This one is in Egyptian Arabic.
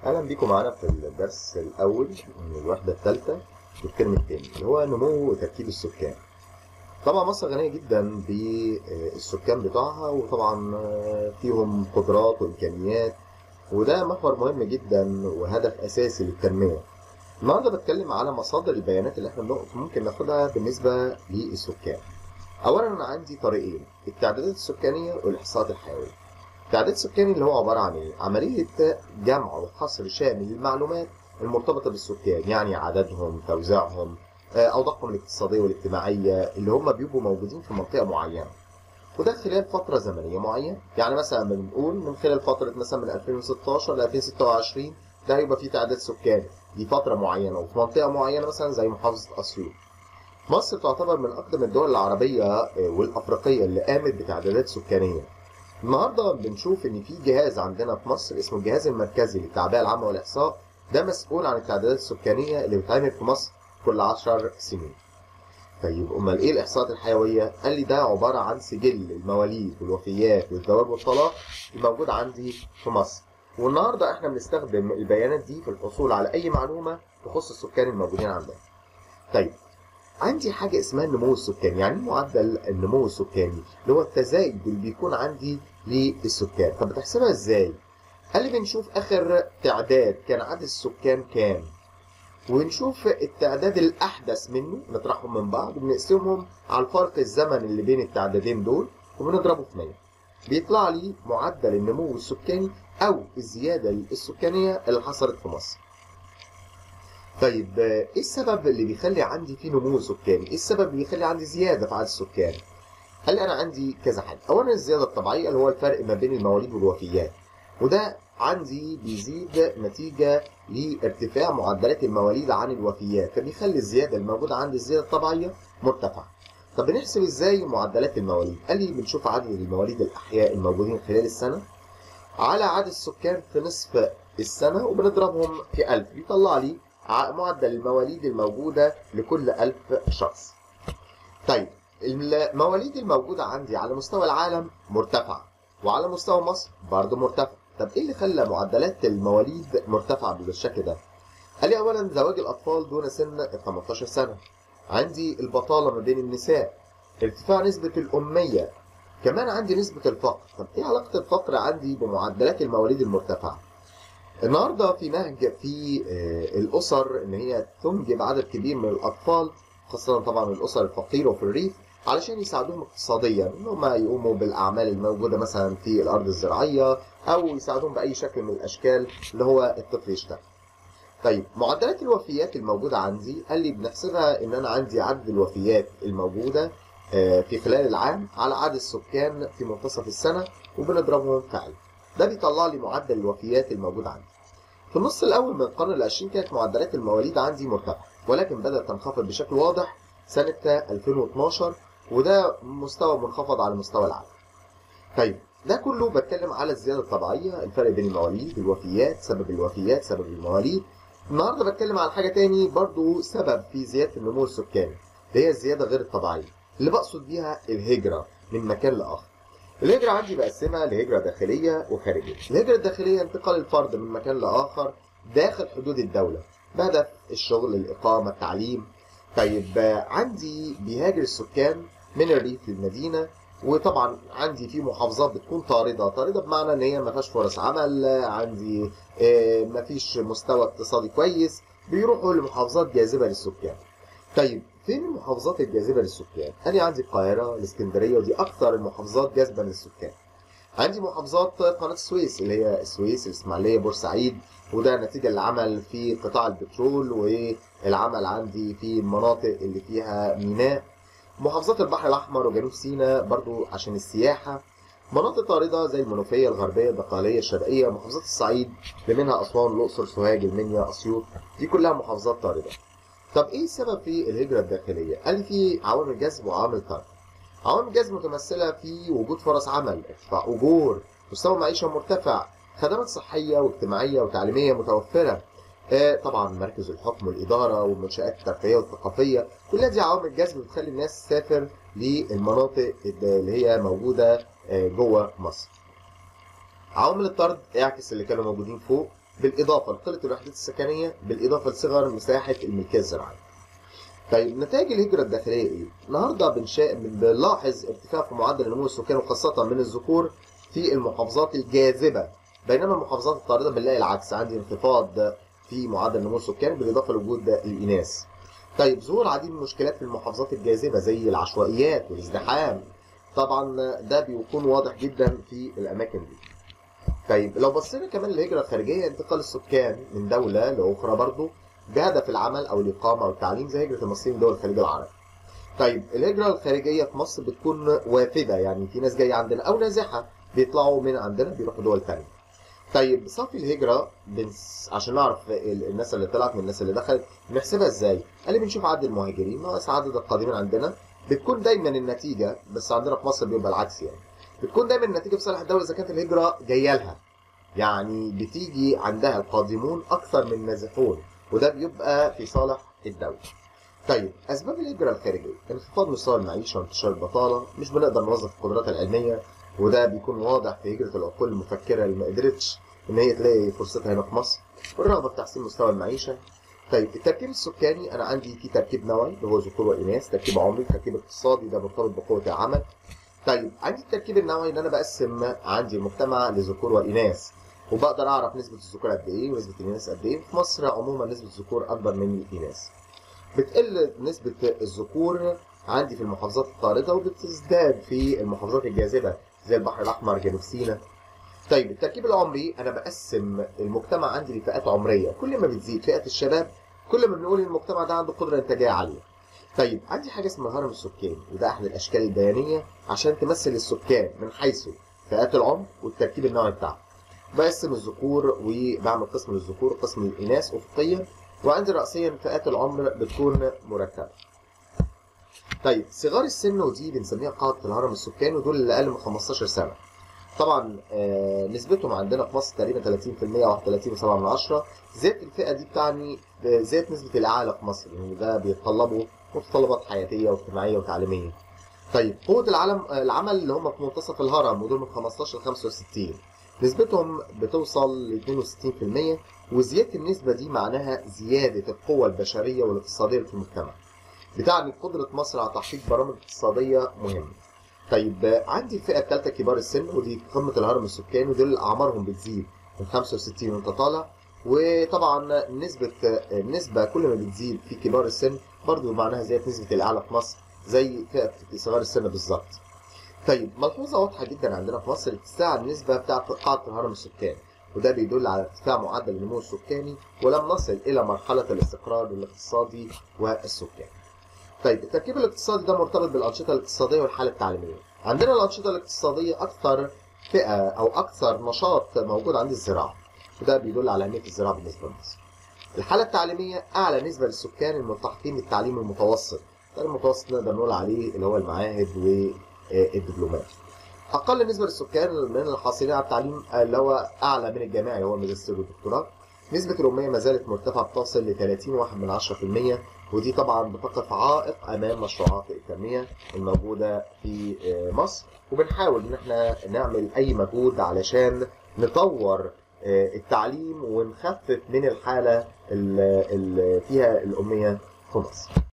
اهلا بيكم معانا في الدرس الاول من الوحده الثالثه في الترم الثاني اللي هو نمو وتركيب السكان طبعا مصر غنيه جدا بالسكان بتوعها وطبعا فيهم قدرات وامكانيات وده محور مهم جدا وهدف اساسي للتنميه النهارده بتكلم على مصادر البيانات اللي احنا ممكن ناخدها بالنسبه للسكان اولا انا عندي طريقين التعدادات السكانيه والاحصاءات الحيويه التعداد السكاني اللي هو عباره عن ايه عمليه جمع وحصر شامل للمعلومات المرتبطه بالسكان يعني عددهم توزيعهم اوضاعهم الاقتصاديه والاجتماعيه اللي هم بيبقوا موجودين في منطقه معينه وده خلال فتره زمنيه معينه يعني مثلا بنقول من خلال فتره مثلا من 2016 ل 2026 ده هيبقى فيه تعداد سكاني دي فتره معينه وفي منطقه معينه مثلا زي محافظه اسيوط مصر تعتبر من اقدم الدول العربيه والافريقيه اللي قامت بتعدادات سكانيه النهارده بنشوف ان في جهاز عندنا في مصر اسمه الجهاز المركزي للتعبئه العامه والاحصاء ده مسؤول عن التعدادات السكانيه اللي بتتعمل في مصر كل 10 سنين. طيب امال ايه الاحصاءات الحيويه؟ قال لي ده عباره عن سجل المواليد والوفيات والزواج والطلاق الموجود عندي في مصر. والنهارده احنا بنستخدم البيانات دي في الحصول على اي معلومه تخص السكان الموجودين عندنا. طيب عندي حاجة اسمها النمو السكاني، يعني معدل النمو السكاني اللي هو التزايد اللي بيكون عندي للسكان، طب بتحسبها ازاي؟ قال لي بنشوف آخر تعداد كان عدد السكان كام؟ ونشوف التعداد الأحدث منه نطرحهم من بعض وبنقسمهم على الفرق الزمن اللي بين التعدادين دول وبنضربه في 100. بيطلع لي معدل النمو السكاني أو الزيادة السكانية اللي حصلت في مصر. طيب ايه السبب اللي بيخلي عندي في نمو سكاني؟ ايه السبب اللي بيخلي عندي زياده في عدد السكان؟ قال انا عندي كذا حاجه، اولا الزياده الطبيعيه اللي هو الفرق ما بين المواليد والوفيات. وده عندي بيزيد نتيجه لارتفاع معدلات المواليد عن الوفيات، فبيخلي الزياده الموجوده عندي الزياده الطبيعيه مرتفعه. طب بنحسب ازاي معدلات المواليد؟ قال لي بنشوف عدد المواليد الاحياء الموجودين خلال السنه على عدد السكان في نصف السنه وبنضربهم في 1000 بيطلع لي معدل المواليد الموجودة لكل ألف شخص طيب المواليد الموجودة عندي على مستوى العالم مرتفعة وعلى مستوى مصر برضه مرتفع طب ايه اللي خلى معدلات المواليد مرتفعة بالشكل ده قال لي اولا زواج الاطفال دون سن ال 18 سنة عندي البطالة ما بين النساء ارتفاع نسبة الأمية كمان عندي نسبة الفقر طب ايه علاقة الفقر عندي بمعدلات المواليد المرتفعة النهارده في نهج في الاسر ان هي تنجب عدد كبير من الاطفال خاصه طبعا الاسر الفقيره وفي الريف علشان يساعدوهم اقتصاديا ان هم يقوموا بالاعمال الموجوده مثلا في الارض الزراعيه او يساعدوهم باي شكل من الاشكال اللي هو الطفل يشتغل. طيب معدلات الوفيات الموجوده عندي قال لي بنحسبها ان انا عندي عدد الوفيات الموجوده في خلال العام على عدد السكان في منتصف السنه وبنضربهم في 1000. ده بيطلع لي معدل الوفيات الموجود عندي. في النص الأول من القرن العشرين كانت معدلات المواليد عندي مرتفعة ولكن بدأت تنخفض بشكل واضح سنة 2012 وده مستوى منخفض على مستوى العالم. طيب ده كله بتكلم على الزيادة الطبيعية الفرق بين المواليد الوفيات سبب الوفيات سبب المواليد النهارده بتكلم على حاجة تاني برضو سبب في زيادة النمو السكاني اللي هي الزيادة غير الطبيعية اللي بقصد بيها الهجرة من مكان لآخر. الهجرة عندي بقسمها لهجرة داخلية وخارجية. الهجرة الداخلية انتقال الفرد من مكان لآخر داخل حدود الدولة بهدف الشغل، الإقامة، التعليم. طيب عندي بيهاجر السكان من الريف للمدينة وطبعا عندي في محافظات بتكون طاردة، طاردة بمعنى إن هي ما فيهاش فرص عمل، عندي ما فيش مستوى اقتصادي كويس، بيروحوا لمحافظات جاذبة للسكان. طيب فين المحافظات الجاذبه للسكان؟ انا عندي القاهره، الاسكندريه ودي اكثر المحافظات جذبا للسكان. عندي محافظات قناه السويس اللي هي السويس، الاسماعيليه، بورسعيد وده نتيجه للعمل في قطاع البترول والعمل عندي في المناطق اللي فيها ميناء. محافظات البحر الاحمر وجنوب سيناء برضو عشان السياحه. مناطق طارده زي المنوفيه، الغربيه، البقاليه، الشرقيه، محافظات الصعيد اللي منها اسوان، الاقصر، سوهاج، المنيا، اسيوط، دي كلها محافظات طارده. طب ايه السبب في الهجرة الداخلية؟ قال لي في عوامل جذب وعوامل طرد. عوامل جذب متمثلة في وجود فرص عمل، ارتفاع أجور، مستوى معيشة مرتفع، خدمات صحية واجتماعية وتعليمية متوفرة. آه طبعا مركز الحكم والإدارة والمنشآت الترفيهية والثقافية، كلها دي عوامل جذب بتخلي الناس تسافر للمناطق اللي هي موجودة آه جوه مصر. عوامل الطرد اعكس اللي كانوا موجودين فوق بالاضافه لقله الوحدات السكنيه بالاضافه لصغر مساحه الملكيه الزراعيه. طيب نتائج الهجره الداخليه ايه؟ النهارده بنشا... بنلاحظ ارتفاع في معدل نمو السكان وخاصه من الذكور في المحافظات الجاذبه بينما المحافظات الطارده بنلاقي العكس عندي انخفاض في معدل نمو السكان بالاضافه لوجود الاناث. طيب ظهور العديد من المشكلات في المحافظات الجاذبه زي العشوائيات والازدحام طبعا ده بيكون واضح جدا في الاماكن دي. طيب لو بصينا كمان للهجره الخارجيه انتقال السكان من دوله لاخرى برضو بهدف العمل او الاقامه او التعليم زي هجره المصريين دول الخليج العربي. طيب الهجره الخارجيه في مصر بتكون وافده يعني في ناس جايه عندنا او نازحه بيطلعوا من عندنا بيروحوا دول ثانيه. طيب صافي الهجره بنس... عشان نعرف الناس اللي طلعت من الناس اللي دخلت بنحسبها ازاي؟ قال لي بنشوف عدد المهاجرين ناقص عدد القادمين عندنا بتكون دايما النتيجه بس عندنا في مصر بيبقى العكس يعني. بتكون دايما النتيجه في صالح الدوله اذا كانت الهجره جايه لها. يعني بتيجي عندها القادمون اكثر من النازحون وده بيبقى في صالح الدوله. طيب اسباب الهجره الخارجيه انخفاض مستوى المعيشه وانتشار البطاله مش بنقدر نوظف القدرات العلميه وده بيكون واضح في هجره العقول المفكره اللي ما قدرتش ان هي تلاقي فرصتها هنا في مصر والرغبه في تحسين مستوى المعيشه طيب التركيب السكاني انا عندي في تركيب نوعي اللي هو ذكور واناث تركيب عمري تركيب اقتصادي ده مرتبط بقوه العمل طيب عندي التركيب النوعي ان انا بقسم عندي المجتمع لذكور واناث وبقدر اعرف نسبه الذكور قد ايه ونسبه الاناث قد ايه في مصر عموما نسبه الذكور اكبر من الاناث بتقل نسبه الذكور عندي في المحافظات الطارده وبتزداد في المحافظات الجاذبه زي البحر الاحمر جنوب سيناء طيب التركيب العمري انا بقسم المجتمع عندي لفئات عمريه كل ما بتزيد فئه الشباب كل ما بنقول المجتمع ده عنده قدره انتاجيه عاليه طيب عندي حاجه اسمها الهرم السكاني وده احد الاشكال البيانيه عشان تمثل السكان من حيث فئات العمر والتركيب النوعي بتاعهم بقسم الذكور وبعمل قسم للذكور وقسم للاناث افقيا وعندي راسيا فئات العمر بتكون مرتبه طيب صغار السن ودي بنسميها قاعده الهرم السكاني ودول اللي اقل من 15 سنه طبعا آه نسبتهم عندنا في مصر تقريبا 30% 31.7 من عشرة زيادة الفئة دي بتعني زيادة نسبة الإعالة في مصر يعني ده بيتطلبوا متطلبات حياتية واجتماعية وتعليمية. طيب قوة العالم العمل اللي هم في منتصف الهرم ودول من 15 ل 65 نسبتهم بتوصل ل 62% وزيادة النسبة دي معناها زيادة القوة البشرية والاقتصادية في المجتمع. بتعني قدرة مصر على تحقيق برامج اقتصادية مهمة. طيب عندي الفئه الثالثه كبار السن ودي قمه الهرم السكاني ودول اعمارهم بتزيد من 65 وانت طالع وطبعا نسبه النسبه كل ما بتزيد في كبار السن برضو معناها زياده نسبه الاعلى في مصر زي فئه صغار السن بالظبط. طيب ملحوظه واضحه جدا عندنا في مصر اتساع النسبه بتاعه قاعده الهرم السكاني وده بيدل على ارتفاع معدل النمو السكاني ولم نصل الى مرحله الاستقرار الاقتصادي والسكاني. طيب التركيب الاقتصادي ده مرتبط بالانشطه الاقتصاديه والحاله التعليميه. عندنا الانشطه الاقتصاديه اكثر فئه او اكثر نشاط موجود عند الزراعه. وده بيدل على اهميه الزراعه بالنسبه لمصر. الحاله التعليميه اعلى نسبه للسكان الملتحقين بالتعليم المتوسط. ده المتوسط نقدر نقول عليه اللي هو المعاهد والدبلومات. اقل نسبه للسكان من الحاصلين على التعليم اللي هو اعلى من الجامعي اللي هو الماجستير والدكتوراه. نسبة الأمية ما زالت مرتفعة بتصل ل 30.1% ودي طبعا بتقف عائق أمام مشروعات التنمية الموجودة في مصر وبنحاول إن احنا نعمل أي مجهود علشان نطور التعليم ونخفف من الحالة اللي فيها الأمية في مصر.